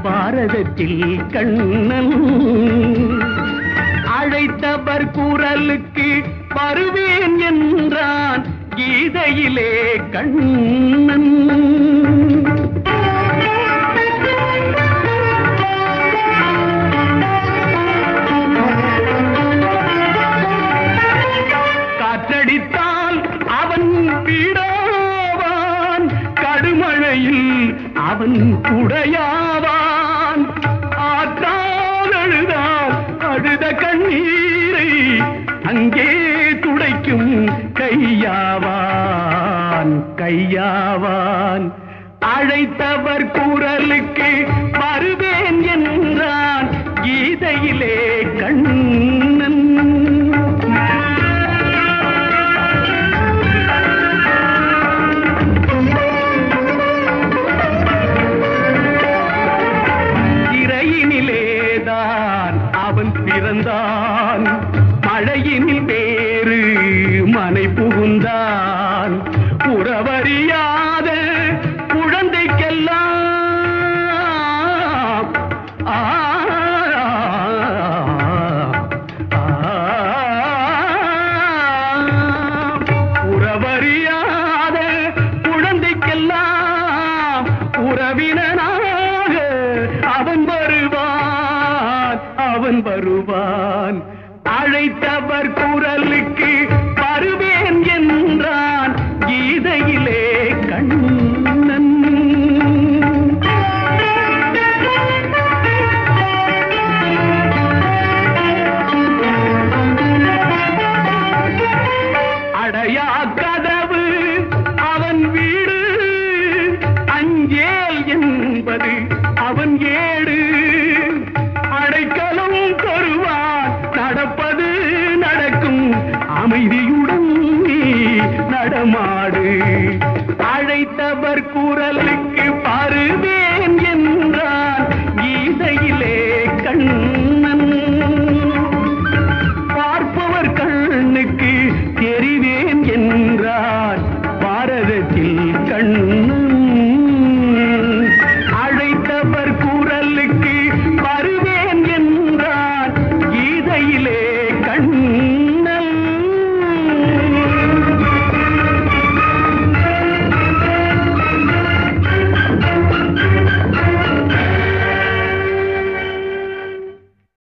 பாரதத்தில் கண்ணன் அழைத்தவர் குரலுக்கு வருவேன் என்றான் கீதையிலே கண்ணன் காற்றடித்தால் அவன் வீடாவான் கடுமழையில் அவன் குடையாவான் ஆற்றால் அழுதால் அழுத கண்ணீரை அங்கே துடைக்கும் கையாவான் கையாவான் அழைத்தவர் குரலுக்கு வருவேன் என்றான் கீதையிலே கண்ணன் சிறையினிலேதான் அவன் பிறந்தான் மழையினில் வேறு மனை புகுந்தான் உறவறியாத குழந்தைக்கெல்லாம் ஆ, ஆ, உறவறியாத குழந்தைக்கெல்லாம் உறவினனாக அவன் வருவான் அவன் வருவான் அழைத்தவர் குரலுக்கு